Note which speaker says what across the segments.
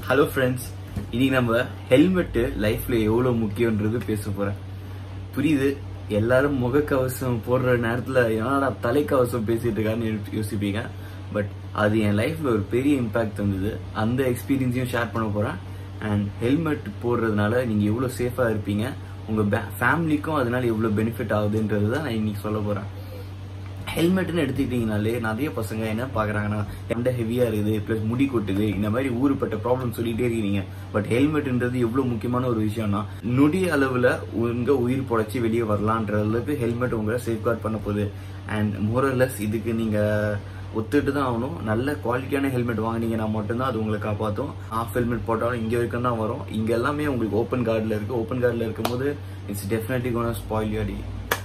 Speaker 1: hello friends இன்னைக்கு நம்ம helmet லைஃப்ல எவ்வளவு முக்கியன்றது பேச போறேன் புரியுது எல்லாரும் முகக்கவசம் போடுற நேரத்துல என்னடா தலைக்கவசம் பேசிட்டு இருக்கான்னு யோ- யோசிப்பீங்க பட் அது என் லைஃப்ல ஒரு பெரிய இம்பாக்ட் வந்தது அந்த எக்ஸ்பீரியன்ஸையும் ஷேர் பண்ண போறேன் அண்ட் ஹெல்மெட் போடுறதுனால நீங்க எவ்வளவு சேஃபா இருப்பீங்க உங்க ஃபேமிலிக்கும் அதனால எவ்வளவு பெனிஃபிட் ஆகுதுன்றது தான் நான் இன்னைக்கு சொல்ல போறேன் ஹெல்மெட்னு எடுத்துக்கிட்டீங்கனாலே நிறைய பசங்க என்ன பாக்குறாங்கன்னா எந்த ஹெவியா இருக்குது பிளஸ் முடி கொட்டுது இந்த மாதிரி ஊருப்பட்ட ப்ராப்ளம் சொல்லிட்டே இருக்கீங்க பட் ஹெல்மெட்ன்றது எவ்வளவு முக்கியமான ஒரு விஷயம்னா நொடி அளவுல உங்க உயிர் பொழைச்சி வெளியே வரலான்ற அளவுக்கு ஹெல்மெட் உங்களை சேஃப்கார்ட் பண்ண போகுது அண்ட் மோரல்லஸ் இதுக்கு நீங்க ஒத்துட்டு தான் ஆகணும் நல்ல குவாலிட்டியான ஹெல்மெட் வாங்குனீங்கன்னா மட்டும்தான் அது உங்களை காப்பாற்றும் ஆஃப் ஹெல்மெட் போட்டாலும் இங்கே வரைக்கும் தான் வரும் இங்கே எல்லாமே உங்களுக்கு ஓப்பன் கார்டில் இருக்கு ஓப்பன் கார்டில் இருக்கும்போது இட்ஸ் டெஃபினெட்லி கோன ஸ்பாயில் யோடி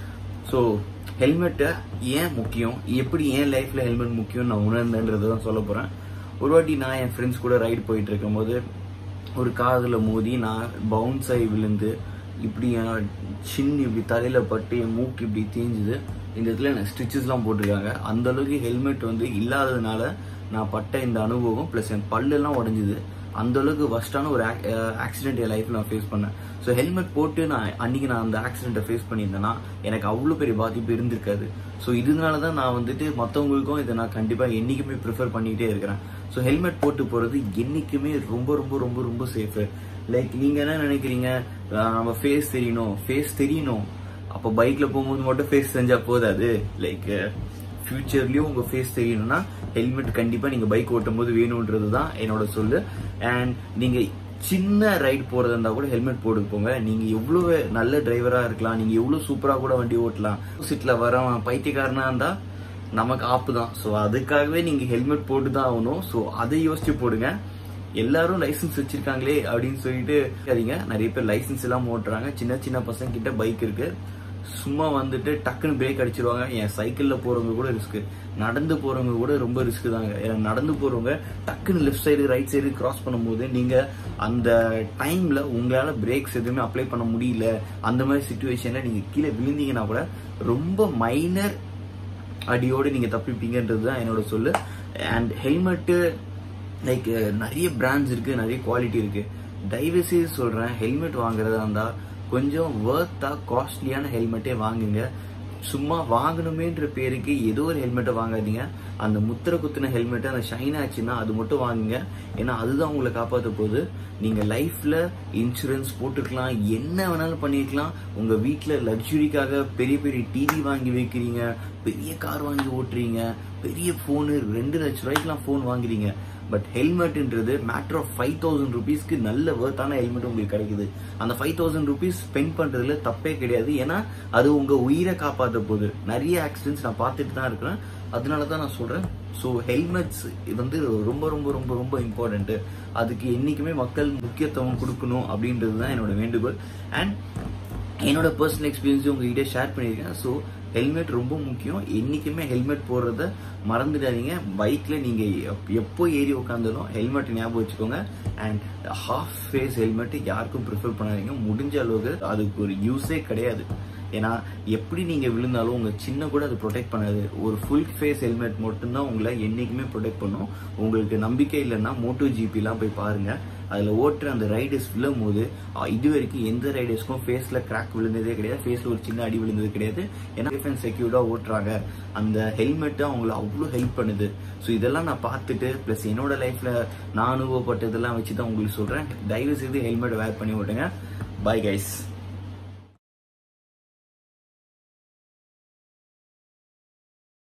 Speaker 1: ஸோ ஹெல்மெட்டை ஏன் முக்கியம் எப்படி ஏன் லைஃப்ல ஹெல்மெட் முக்கியம் நான் உணர்ந்தேன்றதை தான் சொல்ல போறேன் ஒரு வாட்டி நான் என் ஃப்ரெண்ட்ஸ் கூட ரைடு போயிட்டு இருக்கும்போது ஒரு காதுல மோதி நான் பவுன்ஸ் ஆகி விழுந்து இப்படி என் சின் இப்படி தலையில பட்டு என் மூக்கு இப்படி தேஞ்சுது இந்த இடத்துல எனக்கு ஸ்டிச்சஸ்லாம் போட்டிருக்காங்க அந்த அளவுக்கு ஹெல்மெட் வந்து இல்லாததுனால நான் பட்ட இந்த அனுபவம் ப்ளஸ் என் பல்லெல்லாம் உடஞ்சுது அந்த அளவுக்கு வஸ்டான ஒரு ஆக்சிடென்ட் என் லைஃப்ல நான் ஃபேஸ் பண்ணேன் ஸோ ஹெல்மெட் போட்டு நான் அன்னைக்கு நான் அந்த ஆக்சிடென்ட்டை ஃபேஸ் பண்ணியிருந்தேன்னா எனக்கு அவ்வளோ பெரிய பாதிப்பு இருந்திருக்காது ஸோ இதனால தான் நான் வந்துட்டு மற்றவங்களுக்கும் இதை நான் கண்டிப்பாக என்றைக்குமே ப்ரிஃபர் பண்ணிகிட்டே இருக்கிறேன் ஸோ ஹெல்மெட் போட்டு போகிறது என்றைக்குமே ரொம்ப ரொம்ப ரொம்ப ரொம்ப சேஃபு லைக் நீங்கள் என்ன நினைக்கிறீங்க ஆஹ் நம்ம ஃபேஸ் தெரியணும் ஃபேஸ் தெரியணும் அப்போ பைக்கில் போகும்போது மட்டும் ஃபேஸ் செஞ்சால் போதாது லைக் ஃபியூச்சர்லயும் உங்க ஃபேஸ் தெரியணும்னா ஹெல்மெட் கண்டிப்பா நீங்க பைக் ஓட்டும் போது வேணும்ன்றது தான் என்னோட சொல்லு அண்ட் நீங்க சின்ன ரைட் போறதா இருந்தா கூட ஹெல்மெட் போட்டு போங்க நீங்க எவ்வளவு நல்ல டிரைவரா இருக்கலாம் நீங்க எவ்வளவு சூப்பரா கூட வண்டி ஓட்டலாம் சீட்ல வரவன் பைத்தியக்காரனா இருந்தா நமக்கு ஆப்பு தான் ஸோ அதுக்காகவே நீங்க ஹெல்மெட் போட்டு தான் ஆகணும் ஸோ அதை யோசிச்சு போடுங்க எல்லாரும் லைசென்ஸ் வச்சிருக்காங்களே அப்படின்னு சொல்லிட்டு இருக்காதீங்க நிறைய பேர் லைசென்ஸ் எல்லாம் ஓட்டுறாங்க சின்ன சின்ன பசங்க கிட்ட பைக் இருக்கு சும்மா வந்துட்டு டக்குன்னு பிரேக் அடிச்சிருவாங்க என் சைக்கிள்ல போறவங்க கூட ரிஸ்க் நடந்து போறவங்க கூட ரொம்ப ரிஸ்க் தாங்க ஏன்னா நடந்து போறவங்க டக்குன்னு left side right side cross பண்ணும்போது நீங்க அந்த டைம்ல உங்களால பிரேக்ஸ் எதுவுமே அப்ளை பண்ண முடியல அந்த மாதிரி சுச்சுவேஷன்ல நீங்க கீழே விழுந்தீங்கன்னா கூட ரொம்ப மைனர் அடியோடு நீங்க தப்பிப்பீங்கன்றது தான் என்னோட சொல்லு அண்ட் ஹெல்மெட்டு லைக் நிறைய பிராண்ட்ஸ் இருக்கு நிறைய குவாலிட்டி இருக்கு தயவு செய்து சொல்றேன் ஹெல்மெட் வாங்குறதா இருந்தா கொஞ்சம் ஒர்த்தா காஸ்ட்லியான ஹெல்மெட்டே வாங்குங்க சும்மா வாங்கணுமேன்ற பேருக்கு ஏதோ ஒரு ஹெல்மெட்டை வாங்காதீங்க அந்த முத்திர குத்தின ஹெல்மெட் அந்த ஷைன் ஆச்சுன்னா அது மட்டும் வாங்குங்க ஏன்னா அதுதான் உங்களை காப்பாற்ற போகுது நீங்க லைஃப்ல இன்சூரன்ஸ் போட்டுக்கலாம் என்ன வேணாலும் பண்ணிருக்கலாம் உங்க வீட்ல லக்ஸுரிக்காக பெரிய பெரிய டிவி வாங்கி வைக்கிறீங்க பெரிய கார் வாங்கி ஓட்டுறீங்க பெரிய போனு ரெண்டு லட்சம் ரூபாய்க்குலாம் போன் வாங்குறீங்க பட் ஹெல்மெட்ன்றது மேட்டர் ஆஃப் ஃபைவ் தௌசண்ட் ருபீஸ்க்கு நல்ல ஒர்த்தான ஹெல்மெட் உங்களுக்கு கிடைக்குது அந்த ஃபைவ் தௌசண்ட் ருபீஸ் ஸ்பெண்ட் பண்றதுல தப்பே கிடையாது ஏன்னா அது உங்க உயிரை காப்பாற்ற போகுது நிறைய ஆக்சிடென்ட்ஸ் நான் பார்த்துட்டு தான் இருக்கிறேன் அதனால தான் நான் சொல்றேன் ஸோ ஹெல்மெட்ஸ் வந்து ரொம்ப ரொம்ப ரொம்ப ரொம்ப இம்பார்ட்டன்ட் அதுக்கு என்னைக்குமே மக்கள் முக்கியத்துவம் கொடுக்கணும் அப்படின்றது தான் என்னோட வேண்டுகோள் அண்ட் என்னோட பர்சனல் எக்ஸ்பீரியன்ஸ் உங்ககிட்ட ஷேர் பண்ணியிருக்கேன் ஸோ ஹெல்மெட் ரொம்ப முக்கியம் என்றைக்குமே ஹெல்மெட் போடுறத மறந்துடாதீங்க பைக்ல நீங்க எப்- எப்போ ஏறி உட்காந்தாலும் ஹெல்மெட் ஞாபகம் வச்சுக்கோங்க அண்ட் ஹாஃப் ஃபேஸ் ஹெல்மெட் யாருக்கும் ப்ரிஃபர் பண்ணாதீங்க முடிஞ்ச அளவுக்கு அதுக்கு ஒரு யூஸே கிடையாது ஏன்னா எப்படி நீங்க விழுந்தாலும் உங்க சின்ன கூட அது ப்ரொடெக்ட் பண்ணாது ஒரு ஃபுல் ஃபேஸ் ஹெல்மெட் மட்டும்தான் உங்களை என்னைக்குமே ப்ரொடெக்ட் பண்ணும் உங்களுக்கு நம்பிக்கை இல்லைன்னா மோட்டோ ஜிபிலாம் போய் பாருங்க அதுல ஓட்டுற அந்த ரைடர்ஸ் விழும் போது அஹ், இது வரைக்கும் எந்த ரைடர்ஸ்க்கும் ஃபேஸ்ல கிராக் விழுந்ததே கிடையாது ஃபேஸ்ல ஒரு சின்ன அடி விழுந்தது கிடையாது ஏன்னா சேஃப் அண்ட் செக்யூர்டா ஓட்டுறாங்க அந்த ஹெல்மெட் அவங்களை அவ்வளோ ஹெல்ப் பண்ணுது ஸோ இதெல்லாம் நான் பார்த்துட்டு ப்ளஸ் என்னோட லைஃப்ல நான் அனுபவப்பட்டதெல்லாம் வச்சு தான் உங்களுக்கு சொல்றேன் தயவு செய்து ஹெல்மெட் வேர் பண்ணி ஓட்டுங்க பை கைஸ்